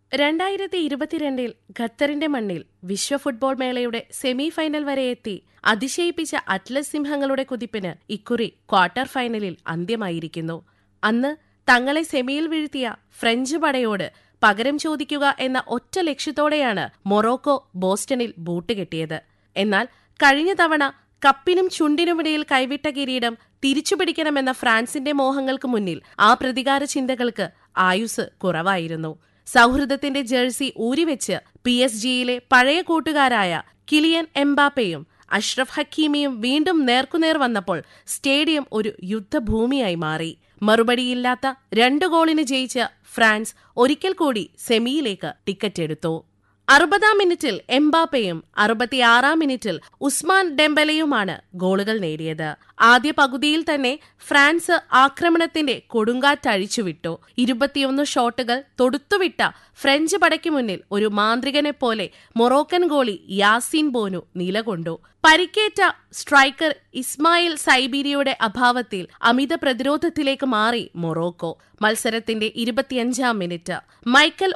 രണ്ടായിരത്തി ഇരുപത്തിരണ്ടിൽ ഖത്തറിന്റെ മണ്ണിൽ വിശ്വ ഫുട്ബോൾ മേളയുടെ സെമി ഫൈനൽ വരെ എത്തി അതിശയിപ്പിച്ച അറ്റ്ലസ് സിംഹങ്ങളുടെ കുതിപ്പിന് ഇക്കുറി ക്വാർട്ടർ ഫൈനലിൽ അന്ത്യമായിരിക്കുന്നു അന്ന് തങ്ങളെ സെമിയിൽ വീഴ്ത്തിയ ഫ്രഞ്ച് പടയോട് പകരം ചോദിക്കുക എന്ന ഒറ്റ ലക്ഷ്യത്തോടെയാണ് മൊറോക്കോ ബോസ്റ്റണിൽ ബൂട്ട് കെട്ടിയത് എന്നാൽ കഴിഞ്ഞ തവണ കപ്പിനും ചുണ്ടിനുമിടയിൽ കൈവിട്ട കിരീടം തിരിച്ചുപിടിക്കണമെന്ന ഫ്രാൻസിന്റെ മോഹങ്ങൾക്ക് മുന്നിൽ ആ പ്രതികാര ചിന്തകൾക്ക് ആയുസ് കുറവായിരുന്നു സൗഹൃദത്തിന്റെ ജേഴ്സി ഊരിവെച്ച് പി എസ് ജിയിലെ പഴയ കൂട്ടുകാരായ കിലിയൻ എംബാപ്പയും അഷ്റഫ് ഹക്കീമിയും വീണ്ടും നേർക്കുനേർ വന്നപ്പോൾ സ്റ്റേഡിയം ഒരു യുദ്ധഭൂമിയായി മാറി മറുപടിയില്ലാത്ത രണ്ട് ഗോളിന് ജയിച്ച ഫ്രാൻസ് ഒരിക്കൽ കൂടി സെമിയിലേക്ക് ടിക്കറ്റ് എടുത്തു അറുപതാം മിനിറ്റിൽ എംബാപ്പയും അറുപത്തിയാറാം മിനിറ്റിൽ ഉസ്മാൻ ഡെംബലയുമാണ് ഗോളുകൾ നേടിയത് ആദ്യ പകുതിയിൽ തന്നെ ഫ്രാൻസ് ആക്രമണത്തിന്റെ കൊടുങ്കാറ്റഴിച്ചുവിട്ടു ഇരുപത്തിയൊന്ന് ഷോട്ടുകൾ തൊടുത്തുവിട്ട ഫ്രഞ്ച് പടയ്ക്ക് മുന്നിൽ ഒരു മാന്ത്രികനെ പോലെ മൊറോക്കൻ ഗോളി യാസീൻ ബോനു നിലകൊണ്ടു പരിക്കേറ്റ സ്ട്രൈക്കർ ഇസ്മായിൽ സൈബീരിയയുടെ അഭാവത്തിൽ അമിത പ്രതിരോധത്തിലേക്ക് മാറി മൊറോക്കോ മത്സരത്തിന്റെ ഇരുപത്തിയഞ്ചാം മിനിറ്റ് മൈക്കൽ